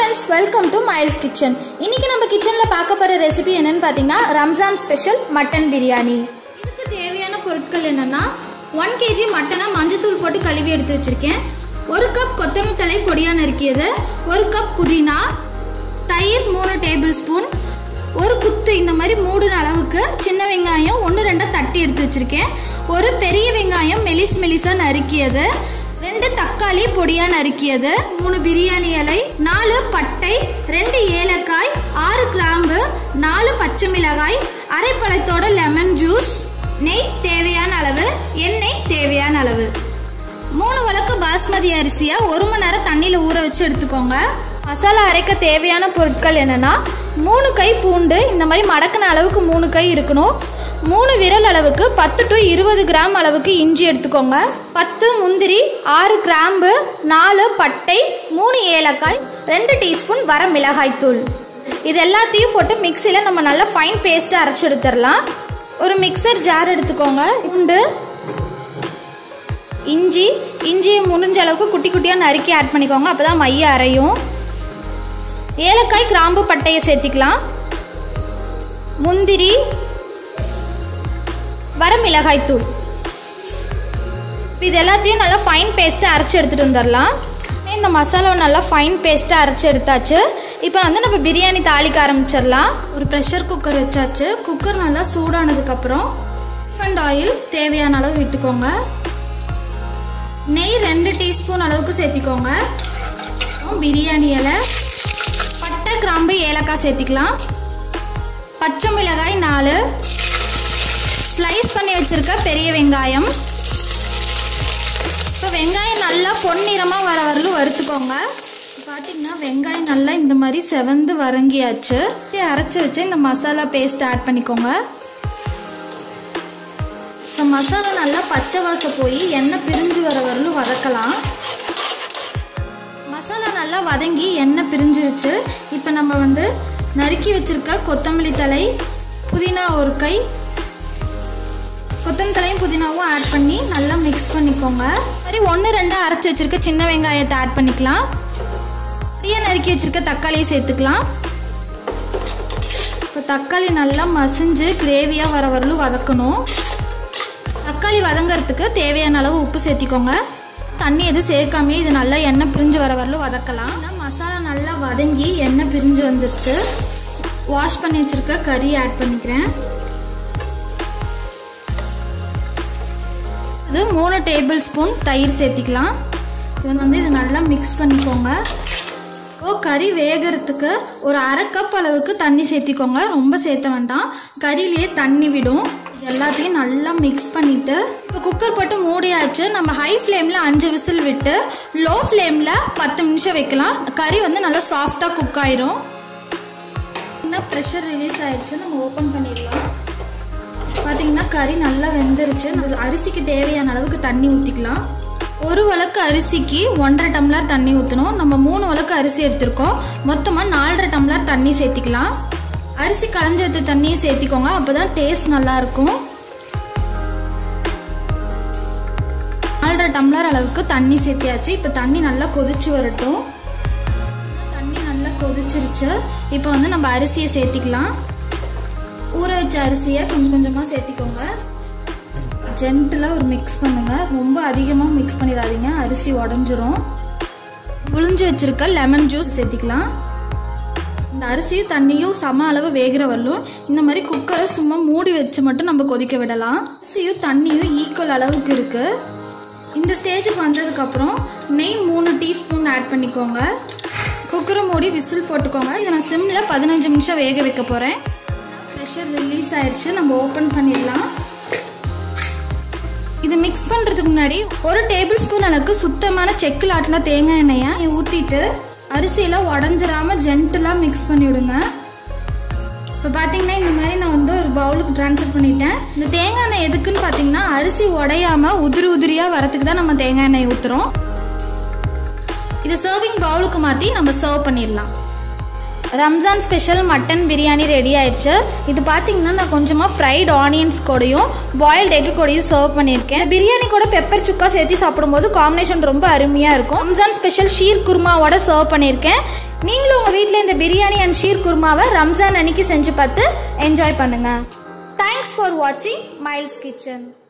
friends welcome to Miles Kitchen இன்னைக்கு நம்ம கிச்சனில் பார்க்க போகிற ரெசிபி என்னன்னு பார்த்தீங்கன்னா ரம்ஜான் ஸ்பெஷல் மட்டன் பிரியாணி இதுக்கு தேவையான பொருட்கள் என்னன்னா ஒன் கேஜி மட்டனை மஞ்சத்தூள் போட்டு கழுவி எடுத்து வச்சிருக்கேன் ஒரு கப் கொத்தமல்லி தழை பொடியாக நறுக்கியது ஒரு கப் புதினா தயிர் மூணு டேபிள் ஸ்பூன் ஒரு குத்து இந்த மாதிரி மூணு அளவுக்கு சின்ன வெங்காயம் ஒன்று ரெண்டாக தட்டி எடுத்து வச்சுருக்கேன் ஒரு பெரிய வெங்காயம் மெலிஸ் மெலிஸாக நறுக்கியது ரெண்டு தக்காளி பொடியாக நறுக்கியது மூணு பிரியாணி இலை நாலு பட்டை ரெண்டு ஏலக்காய் ஆறு கிராம்பு நாலு பச்சை மிளகாய் அரை பழத்தோட லெமன் ஜூஸ் நெய் தேவையான அளவு எண்ணெய் தேவையான அளவு மூணு வழக்கு பாஸ்மதி அரிசியை ஒரு மணி நேரம் தண்ணியில் ஊற வச்சு எடுத்துக்கோங்க மசாலா அரைக்க தேவையான பொருட்கள் என்னென்னா மூணு கை பூண்டு இந்த மாதிரி மடக்கின அளவுக்கு மூணு கை இருக்கணும் மூணு விரல் அளவுக்கு பத்து டு இருபது கிராம் அளவுக்கு இஞ்சி எடுத்துக்கோங்க பத்து முந்திரி ஆறு கிராம்பு நாலு பட்டை மூணு ஏலக்காய் ரெண்டு டீஸ்பூன் வர மிளகாய் தூள் இது எல்லாத்தையும் போட்டு மிக்சியில் நம்ம நல்லா ஃபைன் பேஸ்ட்டாக அரைச்சி எடுத்துடலாம் ஒரு மிக்சர் ஜார் எடுத்துக்கோங்க பூண்டு இஞ்சி இஞ்சியை முடிஞ்ச அளவுக்கு குட்டி குட்டியாக நறுக்கி ஆட் பண்ணிக்கோங்க அப்போ தான் மைய அரையும் ஏலக்காய் கிராம்பு பட்டையை சேர்த்திக்கலாம் முந்திரி வர மிளகாய் தூள் இது எல்லாத்தையும் நல்லா ஃபைன் பேஸ்ட்டாக அரைச்சி எடுத்துகிட்டு வந்துடலாம் இந்த மசாலாவை நல்லா ஃபைன் பேஸ்ட்டாக அரைச்சி எடுத்தாச்சு இப்போ வந்து நம்ம பிரியாணி தாளிக்க ஆரம்பிச்சிடலாம் ஒரு ப்ரெஷர் குக்கர் வச்சாச்சு குக்கர் நல்லா சூடானதுக்கப்புறம் அண்ட் ஆயில் தேவையான அளவு விட்டுக்கோங்க நெய் ரெண்டு டீஸ்பூன் அளவுக்கு சேர்த்திக்கோங்க பிரியாணி இலை பட்டை கிராம்பு ஏலக்காய் சேர்த்திக்கலாம் பச்சை மிளகாய் நாலு ஸ்லைஸ் பண்ணி வச்சுருக்க பெரிய வெங்காயம் இப்போ வெங்காயம் நல்லா பொன்னிறமாக வர வரலும் வறுத்துக்கோங்க பார்த்தீங்கன்னா வெங்காயம் நல்லா இந்த மாதிரி செவந்து வதங்கியாச்சு அரைச்சி வச்சு இந்த மசாலா பேஸ்ட் ஆட் பண்ணிக்கோங்க இந்த மசாலா நல்லா பச்சை வாசம் போய் எண்ணெய் பிரிஞ்சு வர வரலும் வதக்கலாம் மசாலா நல்லா வதங்கி எண்ணெய் பிரிஞ்சிருச்சு இப்போ நம்ம வந்து நறுக்கி வச்சிருக்க கொத்தமல்லி தலை புதினா ஒரு கை கொத்தமல்லி தலையும் புதினாவும் ஆட் பண்ணி நல்லா மிக்ஸ் பண்ணிக்கோங்க சரி ஒன்று ரெண்டாக அரைச்சி வச்சிருக்க சின்ன வெங்காயத்தை ஆட் பண்ணிக்கலாம் அப்படியே நறுக்கி வச்சிருக்க தக்காளியை சேர்த்துக்கலாம் இப்போ தக்காளி நல்லா மசிஞ்சு கிரேவியாக வர வரலும் வதக்கணும் தக்காளி வதங்கிறதுக்கு தேவையான அளவு உப்பு சேர்த்திக்கோங்க தண்ணி எதுவும் சேர்க்காமே இது நல்லா எண்ணெய் பிரிஞ்சு வர வரலும் வதக்கலாம் மசாலா நல்லா வதங்கி எண்ணெய் பிரிஞ்சு வந்துருச்சு வாஷ் பண்ணி வச்சுருக்க கறி ஆட் பண்ணிக்கிறேன் இது மூணு டேபிள் ஸ்பூன் தயிர் சேர்த்திக்கலாம் இது வந்து இது நல்லா மிக்ஸ் பண்ணிக்கோங்க ஓ கறி வேகிறதுக்கு ஒரு அரை கப் அளவுக்கு தண்ணி சேர்த்திக்கோங்க ரொம்ப சேர்த்த வேண்டாம் கறியிலேயே தண்ணி விடும் எல்லாத்தையும் நல்லா மிக்ஸ் பண்ணிவிட்டு இப்போ குக்கர் போட்டு மூடியாச்சு நம்ம ஹை ஃப்ளேமில் அஞ்சு விசில் விட்டு லோ ஃப்ளேமில் பத்து நிமிஷம் வைக்கலாம் கறி வந்து நல்லா சாஃப்டாக குக் ஆயிரும் இன்னும் ப்ரெஷர் ரிலீஸ் ஆயிடுச்சு நம்ம ஓப்பன் பண்ணிடலாம் பார்த்தீங்கன்னா கறி நல்லா வெந்துருச்சு அரிசிக்கு தேவையான அளவுக்கு தண்ணி ஊற்றிக்கலாம் ஒரு வழக்கு அரிசிக்கு ஒன்றரை டம்ளர் தண்ணி ஊற்றணும் நம்ம மூணு வழக்கு அரிசி எடுத்திருக்கோம் மொத்தமாக நாலரை டம்ளர் தண்ணி சேர்த்திக்கலாம் அரிசி களைஞ்சி வச்ச தண்ணியை சேர்த்திக்கோங்க அப்போ தான் டேஸ்ட் நல்லாயிருக்கும் நாலரை டம்ளர் அளவுக்கு தண்ணி சேர்த்தியாச்சு இப்போ தண்ணி நல்லா கொதிச்சு வரட்டும் தண்ணி நல்லா கொதிச்சிருச்சு இப்போ வந்து நம்ம அரிசியை சேர்த்திக்கலாம் ஊற வச்ச அரிசியை கொஞ்சம் கொஞ்சமாக சேர்த்திக்கோங்க ஜென்டிலாக ஒரு மிக்ஸ் பண்ணுங்கள் ரொம்ப அதிகமாக மிக்ஸ் பண்ணிடாதீங்க அரிசி உடஞ்சிரும் புளிஞ்சு வச்சுருக்க லெமன் ஜூஸ் சேர்த்திக்கலாம் இந்த அரிசியும் தண்ணியும் சம அளவு வேகிற வரலும் இந்த மாதிரி குக்கரை சும்மா மூடி வச்சு மட்டும் நம்ம கொதிக்க விடலாம் அரிசியும் தண்ணியும் ஈக்குவல் அளவுக்கு இருக்குது இந்த ஸ்டேஜுக்கு வந்ததுக்கப்புறம் நெய் மூணு டீஸ்பூன் ஆட் பண்ணிக்கோங்க குக்கரை மூடி விசில் போட்டுக்கோங்க இதை நான் சிம்மில் பதினஞ்சு நிமிஷம் வேக வைக்க போகிறேன் ப்ரெஷர் ரிலீஸ் ஆயிடுச்சு நம்ம ஓப்பன் பண்ணிடலாம் இது மிக்ஸ் பண்ணுறதுக்கு முன்னாடி ஒரு டேபிள் ஸ்பூன் அளவுக்கு சுத்தமான செக்கில் ஆட்டின தேங்காய் எண்ணெயை ஊற்றிட்டு அரிசியில் உடஞ்சிராமல் ஜென்டலாக மிக்ஸ் பண்ணி விடுங்க இப்போ பார்த்தீங்கன்னா இந்த மாதிரி நான் வந்து ஒரு பவுலுக்கு ட்ரான்ஸ்ஃபர் பண்ணிட்டேன் இந்த தேங்காய் எண்ணெய் எதுக்குன்னு பார்த்தீங்கன்னா அரிசி உடையாமல் உதிரி உதிரியாக வரத்துக்கு தான் நம்ம தேங்காய் எண்ணெய் ஊற்றுறோம் இதை சர்விங் பவுலுக்கு மாற்றி நம்ம சர்வ் பண்ணிடலாம் Ramzan special mutton biryani ready ஆயிடுச்சு இது பார்த்தீங்கன்னா நான் கொஞ்சமாக ஃப்ரைட் ஆனியன்ஸ் கூடயும் பாயில்டு எக்கு கூடயும் சர்வ் பண்ணியிருக்கேன் பிரியாணி கூட பெப்பர் சுக்கா சேர்த்து சாப்பிடும்போது காம்பினேஷன் ரொம்ப அருமையாக இருக்கும் ரம்ஜான் ஸ்பெஷல் ஷீர் குருமாவோட சர்வ் பண்ணியிருக்கேன் நீங்களும் உங்கள் வீட்டில் இந்த பிரியாணி அண்ட் ஷீர் குருமாவை ரம்ஜான் அன்னைக்கு செஞ்சு பார்த்து என்ஜாய் பண்ணுங்க தேங்க்ஸ் ஃபார் வாட்சிங் மைல்ஸ் கிச்சன்